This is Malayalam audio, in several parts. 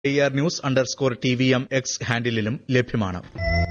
A R news underscore T V M X ഹാൻഡിലും ലഭ്യമാണ്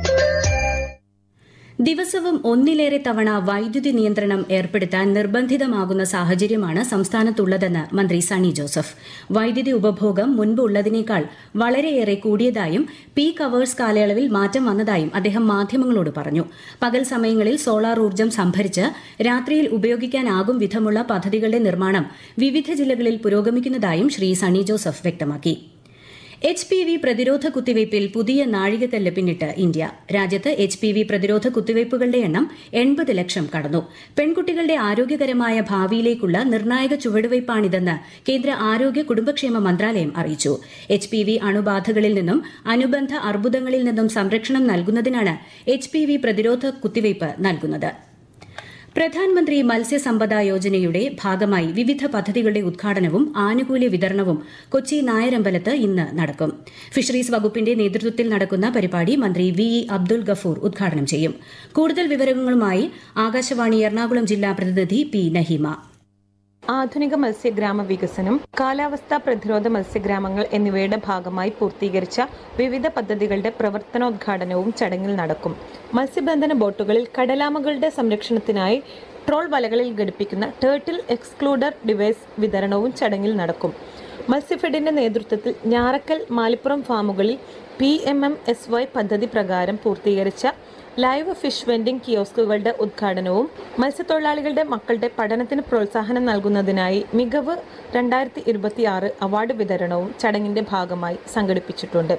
ദിവസവും ഒന്നിലേറെ തവണ വൈദ്യുതി നിയന്ത്രണം ഏർപ്പെടുത്താൻ നിർബന്ധിതമാകുന്ന സാഹചര്യമാണ് സംസ്ഥാനത്തുള്ളതെന്ന് മന്ത്രി സണ്ണി ജോസഫ് വൈദ്യുതി ഉപഭോഗം മുൻപ് ഉള്ളതിനേക്കാൾ വളരെയേറെ കൂടിയതായും പീക്ക് അവേഴ്സ് കാലയളവിൽ മാറ്റം വന്നതായും അദ്ദേഹം മാധ്യമങ്ങളോട് പറഞ്ഞു പകൽ സമയങ്ങളിൽ സോളാർ ഊർജ്ജം സംഭരിച്ച് രാത്രിയിൽ ഉപയോഗിക്കാനാകും വിധമുള്ള പദ്ധതികളുടെ നിർമ്മാണം വിവിധ ജില്ലകളിൽ പുരോഗമിക്കുന്നതായും ശ്രീ സണ്ണി ജോസഫ് വ്യക്തമാക്കി എച്ച് പി വി പ്രതിരോധ കുത്തിവയ്പിൽ പുതിയ നാഴികക്കല്ല് പിന്നിട്ട് ഇന്ത്യ രാജ്യത്ത് എച്ച് പി വി പ്രതിരോധ കുത്തിവയ്പ്പുകളുടെ എണ്ണം എൺപത് ലക്ഷം കടന്നു പെൺകുട്ടികളുടെ ആരോഗ്യകരമായ ഭാവിയിലേക്കുള്ള നിർണായക ചുവടുവയ്പ്പാണിതെന്ന് കേന്ദ്ര ആരോഗ്യ കുടുംബക്ഷേമ മന്ത്രാലയം അറിയിച്ചു എച്ച് പി വി അണുബാധകളിൽ നിന്നും അനുബന്ധ അർബുദങ്ങളിൽ നിന്നും സംരക്ഷണം നൽകുന്നതിനാണ് എച്ച് പി വി പ്രതിരോധ കുത്തിവയ്പ് നൽകുന്നത് പ്രധാൻമന്ത്രി മത്സ്യസമ്പദ യോജനയുടെ ഭാഗമായി വിവിധ പദ്ധതികളുടെ ഉദ്ഘാടനവും ആനുകൂല്യ വിതരണവും കൊച്ചി നായരമ്പലത്ത് ഇന്ന് നടക്കും ഫിഷറീസ് വകുപ്പിന്റെ നേതൃത്വത്തിൽ നടക്കുന്ന പരിപാടി മന്ത്രി വി ഇ അബ്ദുൽ ഗഫൂർ ഉദ്ഘാടനം ചെയ്യും കൂടുതൽ വിവരങ്ങളുമായി ആകാശവാണി എറണാകുളം ജില്ലാ പ്രതിനിധി പി നഹീമ ആധുനിക മത്സ്യഗ്രാമ വികസനം കാലാവസ്ഥാ പ്രതിരോധ മത്സ്യഗ്രാമങ്ങൾ എന്നിവയുടെ ഭാഗമായി പൂർത്തീകരിച്ച വിവിധ പദ്ധതികളുടെ പ്രവർത്തനോദ്ഘാടനവും ചടങ്ങിൽ നടക്കും മത്സ്യബന്ധന ബോട്ടുകളിൽ കടലാമകളുടെ സംരക്ഷണത്തിനായി ട്രോൾ വലകളിൽ ഘടിപ്പിക്കുന്ന ടേർട്ടിൽ എക്സ്ക്ലൂഡർ ഡിവൈസ് വിതരണവും ചടങ്ങിൽ നടക്കും മത്സ്യഫെഡിന്റെ നേതൃത്വത്തിൽ ഞാറക്കൽ മാലിപ്പുറം ഫാമുകളിൽ P M M S Y പദ്ധതി പ്രകാരം പൂർത്തീകരിച്ച ലൈവ് ഫിഷ് വെൻഡിംഗ് കിയോസ്കുകളുടെ ഉദ്ഘാടനവും മത്സ്യത്തൊഴിലാളികളുടെ മക്കളുടെ പഠനത്തിന് പ്രോത്സാഹനം നൽകുന്നതിനായി മികവ് രണ്ടായിരത്തി ഇരുപത്തിയാറ് അവാർഡ് വിതരണവും ചടങ്ങിന്റെ ഭാഗമായി സംഘടിപ്പിച്ചിട്ടുണ്ട്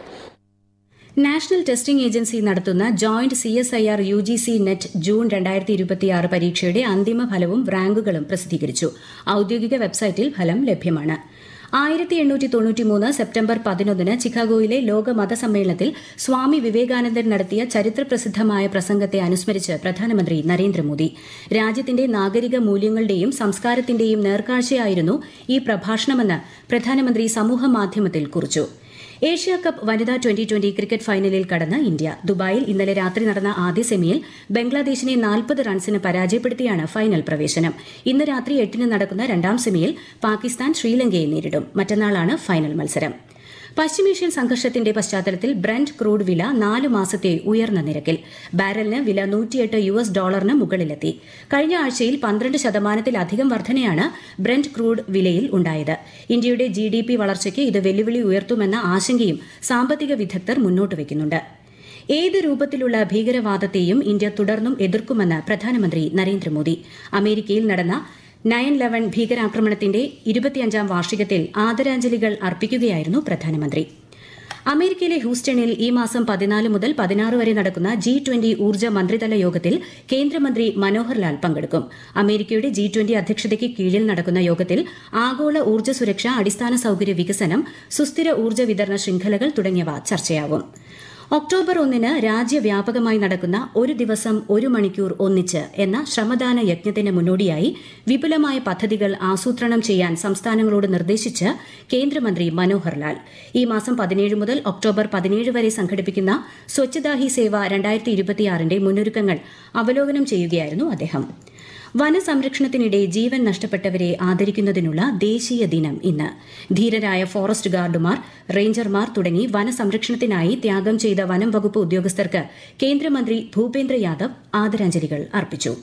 നാഷണൽ ടെസ്റ്റിംഗ് ഏജൻസി നടത്തുന്ന joint C S I R U G C net June രണ്ടായിരത്തി ഇരുപത്തിയാറ് പരീക്ഷയുടെ അന്തിമ ഫലവും റാങ്കുകളും പ്രസിദ്ധീകരിച്ചു ഔദ്യോഗിക വെബ്സൈറ്റിൽ ഫലം ലഭ്യമാണ് ആയിരത്തി എണ്ണൂറ്റി തൊണ്ണൂറ്റിമൂന്ന് സെപ്റ്റംബർ പതിനൊന്നിന് ചിക്കാഗോയിലെ ലോക മതസമ്മേളനത്തിൽ സ്വാമി വിവേകാനന്ദൻ നടത്തിയ ചരിത്രപ്രസിദ്ധമായ പ്രസംഗത്തെ അനുസ്മരിച്ച് പ്രധാനമന്ത്രി നരേന്ദ്രമോദി രാജ്യത്തിന്റെ നാഗരിക മൂല്യങ്ങളുടെയും സംസ്കാരത്തിന്റെയും നേർക്കാഴ്ചയായിരുന്നു ഈ പ്രഭാഷണമെന്ന് പ്രധാനമന്ത്രി സമൂഹമാധ്യമത്തിൽ കുറിച്ചു ഏഷ്യ കപ്പ് വനിതാ ട്വന്റി ട്വന്റി ക്രിക്കറ്റ് ഫൈനലിൽ കടന്ന് ഇന്ത്യ ദുബായിൽ ഇന്നലെ രാത്രി നടന്ന ആദ്യ സെമിയിൽ ബംഗ്ലാദേശിനെ നാൽപ്പത് റൺസിന് പരാജയപ്പെടുത്തിയാണ് ഫൈനൽ പ്രവേശനം ഇന്ന് രാത്രി എട്ടിന് നടക്കുന്ന രണ്ടാം സെമിയിൽ പാകിസ്ഥാൻ ശ്രീലങ്കയെ നേരിടും മറ്റന്നാളാണ് ഫൈനൽ മത്സരം പശ്ചിമേഷ്യൻ സംഘർഷത്തിന്റെ പശ്ചാത്തലത്തിൽ ബ്രന്റ് ക്രൂഡ് വില നാല് മാസത്തെ ഉയർന്ന നിരക്കിൽ ബാരലിന് വില നൂറ്റിയെട്ട് യു എസ് ഡോളറിന് മുകളിലെത്തി കഴിഞ്ഞ ആഴ്ചയിൽ പന്ത്രണ്ട് ശതമാനത്തിലധികം വർധനയാണ് ബ്രന്റ് ക്രൂഡ് വിലയിൽ ഉണ്ടായത് ഇന്ത്യയുടെ ജി ഡി പി വളർച്ചയ്ക്ക് ഇത് വെല്ലുവിളി ഉയർത്തുമെന്ന ആശങ്കയും സാമ്പത്തിക വിദഗ്ധർ മുന്നോട്ട് വയ്ക്കുന്നുണ്ട് ഏത് രൂപത്തിലുള്ള ഭീകരവാദത്തെയും ഇന്ത്യ തുടർന്നും എതിർക്കുമെന്ന് പ്രധാനമന്ത്രി നരേന്ദ്രമോദി അമേരിക്കയിൽ നടന്ന നയൻ ലെവൻ ഭീകരാക്രമണത്തിന്റെ ഇരുപത്തിയഞ്ചാം വാർഷികത്തിൽ ആദരാഞ്ജലികൾ അർപ്പിക്കുകയായിരുന്നു പ്രധാനമന്ത്രി അമേരിക്കയിലെ ഹൂസ്റ്റണിൽ ഈ മാസം പതിനാല് മുതൽ പതിനാറ് വരെ നടക്കുന്ന ജി ട്വന്റി ഊർജ്ജ മന്ത്രിതല യോഗത്തിൽ കേന്ദ്രമന്ത്രി മനോഹർ ലാൽ പങ്കെടുക്കും അമേരിക്കയുടെ ജി ട്വന്റി അധ്യക്ഷതയ്ക്ക് കീഴിൽ നടക്കുന്ന യോഗത്തിൽ ആഗോള ഊർജ്ജ സുരക്ഷ അടിസ്ഥാന സൌകര്യ വികസനം സുസ്ഥിര ഊർജ്ജ വിതരണ ശൃംഖലകൾ തുടങ്ങിയവ ചർച്ചയാവും ഒക്ടോബർ ഒന്നിന് രാജ്യവ്യാപകമായി നടക്കുന്ന ഒരു ദിവസം ഒരു മണിക്കൂർ ഒന്നിച്ച് എന്ന ശ്രമദാന യജ്ഞത്തിന് മുന്നോടിയായി വിപുലമായ പദ്ധതികൾ ആസൂത്രണം ചെയ്യാൻ സംസ്ഥാനങ്ങളോട് നിർദ്ദേശിച്ച് കേന്ദ്രമന്ത്രി മനോഹർ ലാൽ ഈ മാസം പതിനേഴ് മുതൽ ഒക്ടോബർ പതിനേഴ് വരെ സംഘടിപ്പിക്കുന്ന സ്വച്ഛതാ ഹി സേവ രണ്ടായിരത്തി ഇരുപത്തിയാറിന്റെ മുന്നൊരുക്കങ്ങൾ അവലോകനം ചെയ്യുകയായിരുന്നു അദ്ദേഹം വനസംരക്ഷണത്തിനിടെ ജീവൻ നഷ്ടപ്പെട്ടവരെ ആദരിക്കുന്നതിനുള്ള ദേശീയ ദിനം ഇന്ന് ധീരരായ ഫോറസ്റ്റ് ഗാർഡുമാർ റേഞ്ചർമാർ തുടങ്ങി വനസംരക്ഷണത്തിനായി ത്യാഗം ചെയ്ത വനം വകുപ്പ് ഉദ്യോഗസ്ഥർക്ക് കേന്ദ്രമന്ത്രി ഭൂപേന്ദ്ര യാദവ് ആദരാഞ്ജലികൾ അർപ്പിച്ചു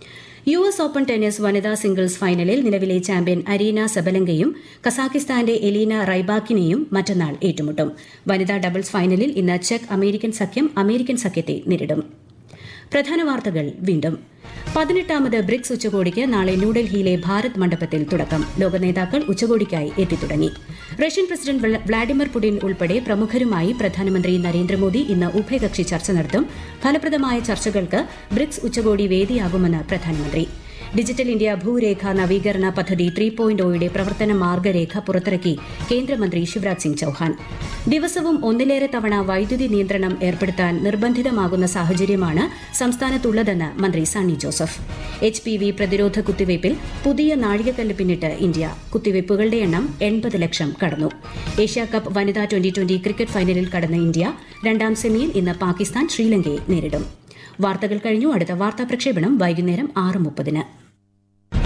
യു എസ് ഓപ്പൺ ടെന്നീസ് വനിതാ സിംഗിൾസ് ഫൈനലിൽ നിലവിലെ ചാമ്പ്യൻ അരീന സബലങ്കയും കസാഖിസ്ഥാന്റെ എലീന റൈബാക്കിനെയും മറ്റന്നാൾ ഏറ്റുമുട്ടും വനിതാ ഡബിൾസ് ഫൈനലിൽ ഇന്ന് ചെക്ക് അമേരിക്കൻ സഖ്യം അമേരിക്കൻ സഖ്യത്തെ നേരിടും പ്രധാന വാർത്തകൾ വീണ്ടും പതിനെട്ടാമത് ബ്രിക്സ് ഉച്ചകോടിക്ക് നാളെ ന്യൂഡൽഹിയിലെ ഭാരത് മണ്ഡപത്തിൽ തുടക്കം ലോക നേതാക്കൾ ഉച്ചകോടിക്കായി എത്തിത്തുടങ്ങി റഷ്യൻ പ്രസിഡന്റ് വ്ളാഡിമിർ പുടിൻ ഉൾപ്പെടെ പ്രമുഖരുമായി പ്രധാനമന്ത്രി നരേന്ദ്രമോദി ഇന്ന് ഉഭയകക്ഷി ചർച്ച നടത്തും ഫലപ്രദമായ ചർച്ചകൾക്ക് ബ്രിക്സ് ഉച്ചകോടി വേദിയാകുമെന്ന് പ്രധാനമന്ത്രി ഡിജിറ്റൽ ഇന്ത്യ ഭൂരേഖ നവീകരണ പദ്ധതി ത്രീ പോയിന്റ് ഒയുടെ പ്രവർത്തന മാർഗരേഖ പുറത്തിറക്കി കേന്ദ്രമന്ത്രി ശിവരാജ് സിംഗ് ചൌഹാൻ ദിവസവും ഒന്നിലേറെ തവണ വൈദ്യുതി നിയന്ത്രണം ഏർപ്പെടുത്താൻ നിർബന്ധിതമാകുന്ന സാഹചര്യമാണ് സംസ്ഥാനത്തുള്ളതെന്ന് മന്ത്രി Sunny Joseph H P V പ്രതിരോധ കുത്തിവയ്പിൽ പുതിയ നാഴികക്കല്ല് പിന്നിട്ട് ഇന്ത്യ കുത്തിവയ്പ്പുകളുടെ എണ്ണം എൺപത് ലക്ഷം കടന്നു ഏഷ്യാകപ്പ് വനിതാ ട്വന്റി ട്വന്റി ക്രിക്കറ്റ് ഫൈനലിൽ കടന്ന ഇന്ത്യ രണ്ടാം സെമിയിൽ ഇന്ന് പാകിസ്ഥാൻ ശ്രീലങ്കയെ നേരിടും വാർത്തകൾ കഴിഞ്ഞു അടുത്ത വാർത്താ പ്രക്ഷേപണം വൈകുന്നേരം ആറ് മുപ്പതിന്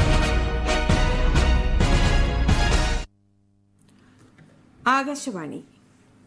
ആകാശവാണി